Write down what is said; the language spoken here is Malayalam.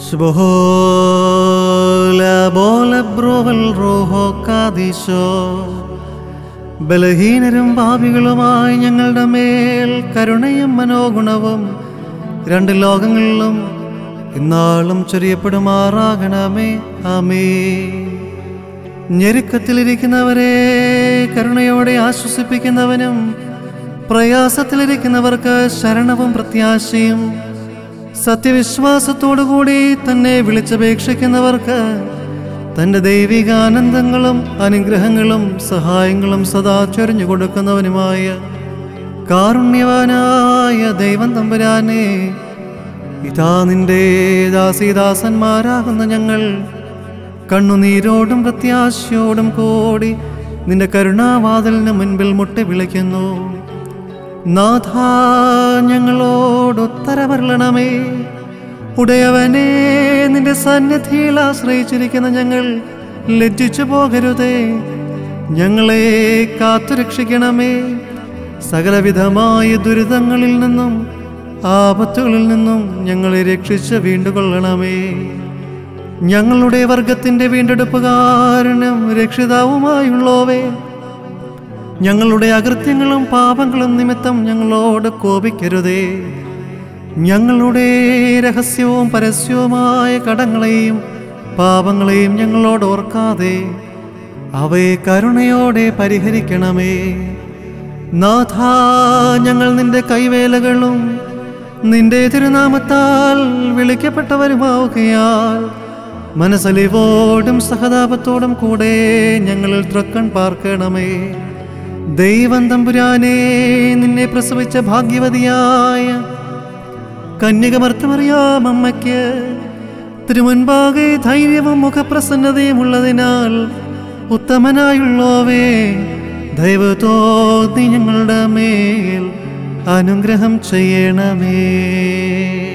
Shbohola bola brovel roho കാദിശോ ബലഹീനരും പാപികളുമായി ഞങ്ങളുടെ മേൽ കരുണയും മനോഗുണവും രണ്ട് ലോകങ്ങളിലും ഇന്നാളും ചൊരിയപ്പെടുമാറാകണമേ ആമേ ഞെരുക്കത്തിലിരിക്കുന്നവരെ കരുണയോടെ ആശ്വസിപ്പിക്കുന്നവനും പ്രയാസത്തിലിരിക്കുന്നവർക്ക് ശരണവും പ്രത്യാശയും സത്യവിശ്വാസത്തോടുകൂടി തന്നെ വിളിച്ചപേക്ഷിക്കുന്നവർക്ക് തൻ്റെ ദൈവികാനന്ദങ്ങളും അനുഗ്രഹങ്ങളും സഹായങ്ങളും സദാ ചൊരിഞ്ഞു കൊടുക്കുന്നവനുമായ കാരുണ്യവാനായ ദൈവം തമ്പുരാനെ ഇതാ നിന്റെ ദാസീദാസന്മാരാകുന്ന ഞങ്ങൾ കണ്ണുനീരോടും പ്രത്യാശയോടും കൂടി നിന്റെ കരുണാവാതിലിന് മുൻപിൽ മുട്ടി വിളിക്കുന്നു നാഥ ഞങ്ങളോട് ഉത്തരവരളണമേ ഉടയവനെ നിന്റെ സന്നിധിയിൽ ആശ്രയിച്ചിരിക്കുന്ന ഞങ്ങൾ ലജ്ജിച്ചു പോകരുതേ ഞങ്ങളെ കാത്തുരക്ഷിക്കണമേ സകലവിധമായ ദുരിതങ്ങളിൽ നിന്നും ആപത്തുകളിൽ നിന്നും ഞങ്ങളെ രക്ഷിച്ച് വീണ്ടുകൊള്ളണമേ ഞങ്ങളുടെ വർഗത്തിന്റെ വീണ്ടെടുപ്പുകാരനും രക്ഷിതാവുമായുള്ളവേ ഞങ്ങളുടെ അകൃത്യങ്ങളും പാപങ്ങളും നിമിത്തം ഞങ്ങളോട് കോപിക്കരുതേ ഞങ്ങളുടെ രഹസ്യവും പരസ്യവുമായ കടങ്ങളെയും പാപങ്ങളെയും ഞങ്ങളോട് ഓർക്കാതെ അവയെ കരുണയോടെ പരിഹരിക്കണമേ നാഥ ഞങ്ങൾ നിന്റെ കൈവേലകളും നിന്റെ തിരുനാമത്താൽ വിളിക്കപ്പെട്ടവരുമാവുകയാൽ മനസ്സലിവോടും സഹതാപത്തോടും കൂടെ ഞങ്ങളിൽ ത്രക്കൺ പാർക്കണമേ ദൈവം തമ്പുരാനെ നിന്നെ പ്രസവിച്ച ഭാഗ്യവതിയായ കന്യകമർത്തമറിയാം അമ്മയ്ക്ക് തിരുമുൻപാകെ ധൈര്യവും മുഖപ്രസന്നതയും ഉള്ളതിനാൽ ഉത്തമനായുള്ളോവേ ദൈവത്തോന്നി ഞങ്ങളുടെ മേൽ അനുഗ്രഹം ചെയ്യണമേ